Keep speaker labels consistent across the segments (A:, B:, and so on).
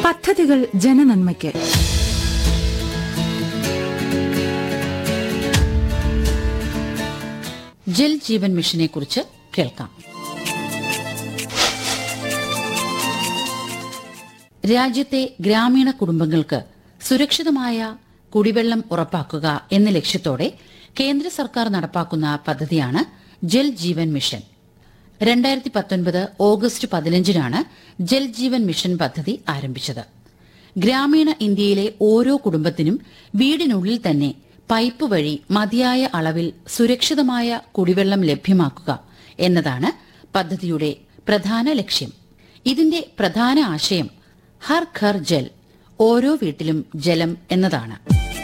A: പദ്ധതികൾ ജനനന്മയ്ക്ക്
B: ജൽ ജീവൻ മിഷനെ കുറിച്ച് കേൾക്കാം രാജ്യത്തെ ഗ്രാമീണ കുടുംബങ്ങൾക്ക് സുരക്ഷിതമായ കുടിവെള്ളം ഉറപ്പാക്കുക എന്ന ലക്ഷ്യത്തോടെ കേന്ദ്ര സർക്കാർ നടപ്പാക്കുന്ന പദ്ധതിയാണ് ജൽ ജീവൻ മിഷൻ രണ്ടായിരത്തി പത്തൊൻപത് ഓഗസ്റ്റ് പതിനഞ്ചിനാണ് ജൽ ജീവൻ മിഷൻ പദ്ധതി ആരംഭിച്ചത് ഗ്രാമീണ ഇന്ത്യയിലെ ഓരോ കുടുംബത്തിനും വീടിനുള്ളിൽ തന്നെ പൈപ്പ് വഴി മതിയായ അളവിൽ സുരക്ഷിതമായ കുടിവെള്ളം ലഭ്യമാക്കുക എന്നതാണ് പദ്ധതിയുടെ പ്രധാന ലക്ഷ്യം ഇതിന്റെ പ്രധാന ആശയം ഹർ ഘർ ജൽ ഓരോ വീട്ടിലും ജലം എന്നതാണ്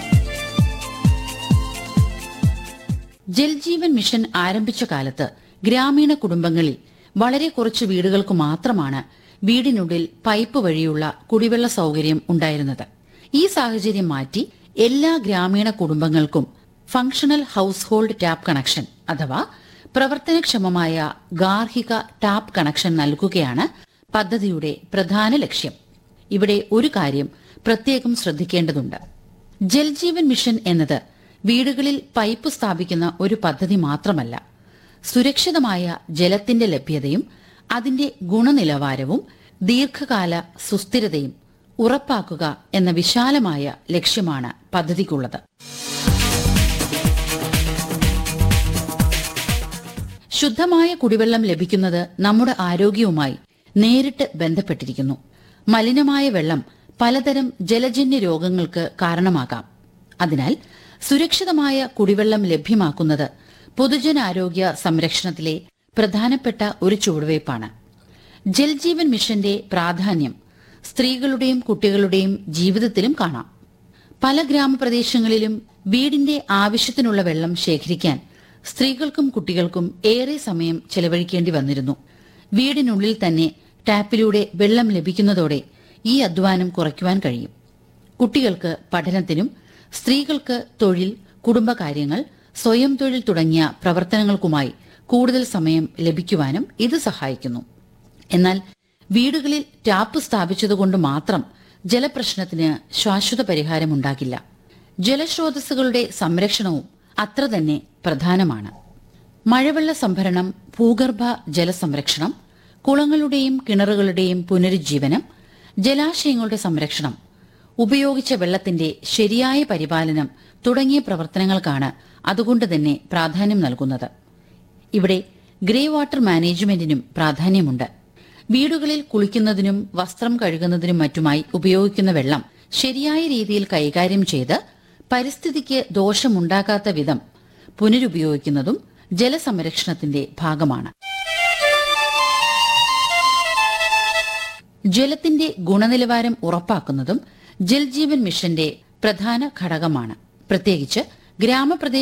B: ജൽജീവൻ മിഷൻ ആരംഭിച്ച കാലത്ത് ഗ്രാമീണ കുടുംബങ്ങളിൽ വളരെ കുറച്ച് വീടുകൾക്ക് മാത്രമാണ് വീടിനുള്ളിൽ പൈപ്പ് വഴിയുള്ള കുടിവെള്ള സൗകര്യം ഉണ്ടായിരുന്നത് ഈ സാഹചര്യം മാറ്റി എല്ലാ ഗ്രാമീണ കുടുംബങ്ങൾക്കും functional household tap connection അഥവാ പ്രവർത്തനക്ഷമമായ ഗാർഹിക ടാപ്പ് കണക്ഷൻ നൽകുകയാണ് പദ്ധതിയുടെ പ്രധാന ലക്ഷ്യം ഇവിടെ ഒരു കാര്യം പ്രത്യേകം ശ്രദ്ധിക്കേണ്ടതുണ്ട് ജൽജീവൻ മിഷൻ എന്നത് വീടുകളിൽ പൈപ്പ് സ്ഥാപിക്കുന്ന ഒരു പദ്ധതി മാത്രമല്ല സുരക്ഷിതമായ ജലത്തിന്റെ ലഭ്യതയും അതിന്റെ ഗുണനിലവാരവും ദീർഘകാല സുസ്ഥിരതയും ഉറപ്പാക്കുക എന്ന വിശാലമായ ലക്ഷ്യമാണ് പദ്ധതിക്കുള്ളത് ശുദ്ധമായ കുടിവെള്ളം ലഭിക്കുന്നത് നമ്മുടെ ആരോഗ്യവുമായി നേരിട്ട് ബന്ധപ്പെട്ടിരിക്കുന്നു മലിനമായ വെള്ളം പലതരം ജലജന്യ രോഗങ്ങൾക്ക് കാരണമാകാം അതിനാൽ സുരക്ഷിതമായ കുടിവെള്ളം ലഭ്യമാക്കുന്നത് പൊതുജനാരോഗ്യ സംരക്ഷണത്തിലെ പ്രധാനപ്പെട്ട ഒരു ചുവടുവയ്പ്പാണ് ജൽജീവൻ മിഷന്റെ പ്രാധാന്യം സ്ത്രീകളുടെയും കുട്ടികളുടെയും ജീവിതത്തിലും കാണാം പല ഗ്രാമപ്രദേശങ്ങളിലും വീടിന്റെ ആവശ്യത്തിനുള്ള വെള്ളം ശേഖരിക്കാൻ സ്ത്രീകൾക്കും കുട്ടികൾക്കും ഏറെ സമയം ചെലവഴിക്കേണ്ടി വന്നിരുന്നു വീടിനുള്ളിൽ തന്നെ ടാപ്പിലൂടെ വെള്ളം ലഭിക്കുന്നതോടെ ഈ അധ്വാനം കുറയ്ക്കുവാൻ കഴിയും കുട്ടികൾക്ക് പഠനത്തിനും സ്ത്രീകൾക്ക് തൊഴിൽ കുടുംബകാര്യങ്ങൾ സ്വയം തൊഴിൽ തുടങ്ങിയ പ്രവർത്തനങ്ങൾക്കുമായി കൂടുതൽ സമയം ലഭിക്കുവാനും ഇത് സഹായിക്കുന്നു എന്നാൽ വീടുകളിൽ ടാപ്പ് സ്ഥാപിച്ചതുകൊണ്ട് മാത്രം ജലപ്രശ്നത്തിന് ശാശ്വത പരിഹാരമുണ്ടാകില്ല ജലസ്രോതസ്സുകളുടെ സംരക്ഷണവും അത്ര തന്നെ പ്രധാനമാണ് മഴവെള്ള സംഭരണം ഭൂഗർഭ ജലസംരക്ഷണം കുളങ്ങളുടെയും കിണറുകളുടെയും പുനരുജ്ജീവനം ജലാശയങ്ങളുടെ സംരക്ഷണം ഉപയോഗിച്ച വെള്ളത്തിന്റെ ശരിയായ പരിപാലനം തുടങ്ങിയ പ്രവർത്തനങ്ങൾക്കാണ് അതുകൊണ്ട് തന്നെ പ്രാധാന്യം നൽകുന്നത് ഇവിടെ ഗ്രേ വാട്ടർ മാനേജ്മെന്റിനും പ്രാധാന്യമുണ്ട് വീടുകളിൽ കുളിക്കുന്നതിനും വസ്ത്രം കഴുകുന്നതിനും മറ്റുമായി ഉപയോഗിക്കുന്ന വെള്ളം ശരിയായ രീതിയിൽ കൈകാര്യം ചെയ്ത് പരിസ്ഥിതിക്ക് ദോഷമുണ്ടാക്കാത്ത വിധം പുനരുപയോഗിക്കുന്നതും ജലസംരക്ഷണത്തിന്റെ ഭാഗമാണ് ജലത്തിന്റെ ഗുണനിലവാരം ഉറപ്പാക്കുന്നതും ജൽജീവൻ മിഷന്റെ പ്രധാന ഘടകമാണ് പ്രത്യേകിച്ച് ഗ്രാമപ്രദേശ